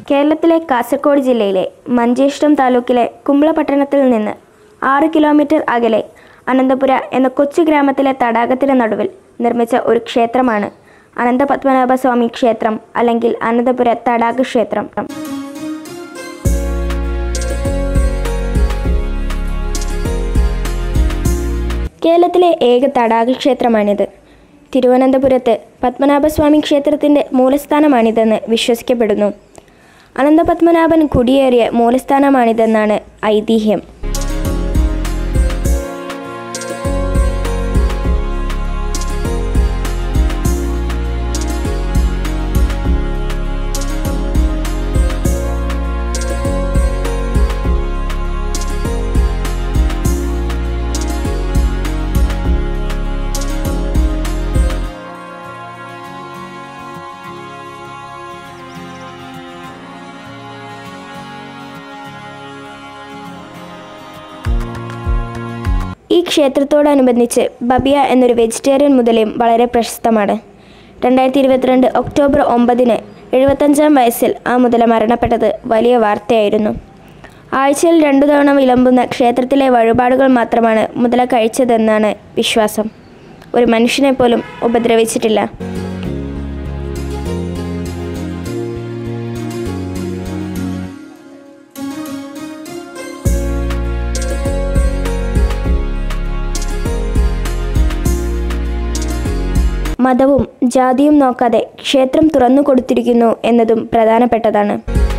കേരളത്തിലെ കാസർഗോഡ് ജില്ലയിലെ മഞ്ചേഷ്ടം താലൂക്കിലെ കുമ്പള പട്ടണത്തിൽ നിന്ന് ആറ് കിലോമീറ്റർ അകലെ അനന്തപുര എന്ന കൊച്ചു ഗ്രാമത്തിലെ തടാകത്തിന് നടുവിൽ നിർമ്മിച്ച ഒരു ക്ഷേത്രമാണ് അനന്തപത്മനാഭ സ്വാമി ക്ഷേത്രം അല്ലെങ്കിൽ അനന്തപുര തടാക ക്ഷേത്രം കേരളത്തിലെ ഏക തടാക ക്ഷേത്രമാണിത് തിരുവനന്തപുരത്ത് പത്മനാഭസ്വാമി ക്ഷേത്രത്തിൻ്റെ മൂലസ്ഥാനമാണിതെന്ന് വിശ്വസിക്കപ്പെടുന്നു അനന്തപത്മനാഭൻ കുടിയേറിയ മൂലസ്ഥാനമാണിതെന്നാണ് ഐതിഹ്യം ഈ ക്ഷേത്രത്തോടനുബന്ധിച്ച് ബബിയ എന്നൊരു വെജിറ്റേറിയൻ മുതലയും വളരെ പ്രശസ്തമാണ് രണ്ടായിരത്തി ഇരുപത്തിരണ്ട് ഒക്ടോബർ ഒമ്പതിന് എഴുപത്തഞ്ചാം വയസ്സിൽ ആ മുതല മരണപ്പെട്ടത് വലിയ വാർത്തയായിരുന്നു ആഴ്ചയിൽ രണ്ടു തവണ വിളമ്പുന്ന ക്ഷേത്രത്തിലെ വഴിപാടുകൾ മാത്രമാണ് മുതല കഴിച്ചതെന്നാണ് വിശ്വാസം ഒരു മനുഷ്യനെ പോലും ഉപദ്രവിച്ചിട്ടില്ല മതവും ജാതിയും നോക്കാതെ ക്ഷേത്രം തുറന്നു കൊടുത്തിരിക്കുന്നു എന്നതും പ്രധാനപ്പെട്ടതാണ്